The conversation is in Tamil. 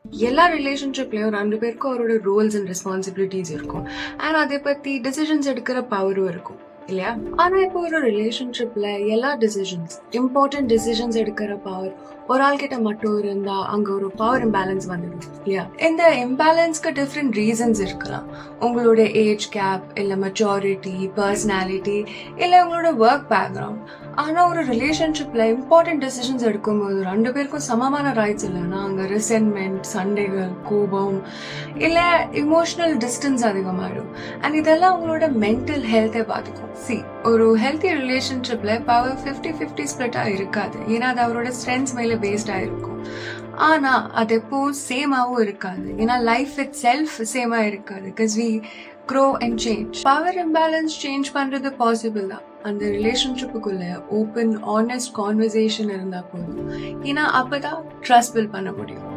எல்லா ரிலேஷன்ஷிப்லயும் ரெண்டு பேருக்கும் அவரோட ரோல்ஸ் அண்ட் ரெஸ்பான்சிபிலிட்டிஸ் இருக்கும் அண்ட் அதை பத்தி டிசிஷன்ஸ் எடுக்கிற பவரும் இருக்கும் இல்லையா ஆனா இப்போ ஒரு ரிலேஷன்ஷிப்ல எல்லா டிசிஷன்ஸ் இம்பார்ட்டன்ட் டிசிஷன்ஸ் எடுக்கிற பவர் ஒரு ஆள் கிட்ட மட்டும் இருந்தா அங்க ஒரு பவர் இம்பேலன்ஸ் வந்துடும் இல்லையா இந்த இம்பேலன்ஸ்க்கு டிஃப்ரெண்ட் ரீசன்ஸ் இருக்கலாம் உங்களோட ஏஜ் கேப் இல்ல மெச்சாரிட்டி பர்சனாலிட்டி இல்ல உங்களோட ஒர்க் பேக்ரவுண்ட் ஆனா ஒரு ரிலேஷன்ஷிப்ல இம்பார்ட்டன்ட் டிசிஷன்ஸ் எடுக்கும்போது ரெண்டு பேருக்கும் சமமான ரைட்ஸ் இல்லைன்னா அங்க ரிசென்ட்மெண்ட் சண்டைகள் கோபம் இல்ல இமோஷனல் டிஸ்டன்ஸ் அதிகமாயிடும் அண்ட் இதெல்லாம் உங்களோட மென்டல் ஹெல்த்தை பாதிக்கும் சி ஒரு ஹெல்த்தி ரிலேஷன்ஷிப்ல பவர் ஃபிஃப்டி ஃபிஃப்டி ஸ்பிளிட்டா இருக்காது ஏன்னா அது அவரோட ஸ்ட்ரென்த்ஸ் மேல பேஸ்டா இருக்கும் ஆனா அது எப்போ சேமாவும் இருக்காது ஏன்னா லைஃப் இட் செல்ஃப் சேமா இருக்காது because we grow and change power imbalance change பண்றது பாசிபிள் தான் அந்த ரிலேஷன்ஷிப்புக்குள்ள ஓப்பன் ஆனஸ்ட் கான்வர்சேஷன் இருந்தா போதும் ஏன்னா அப்பதான் ட்ரஸ்ட் பில்ட் பண்ண முடியும்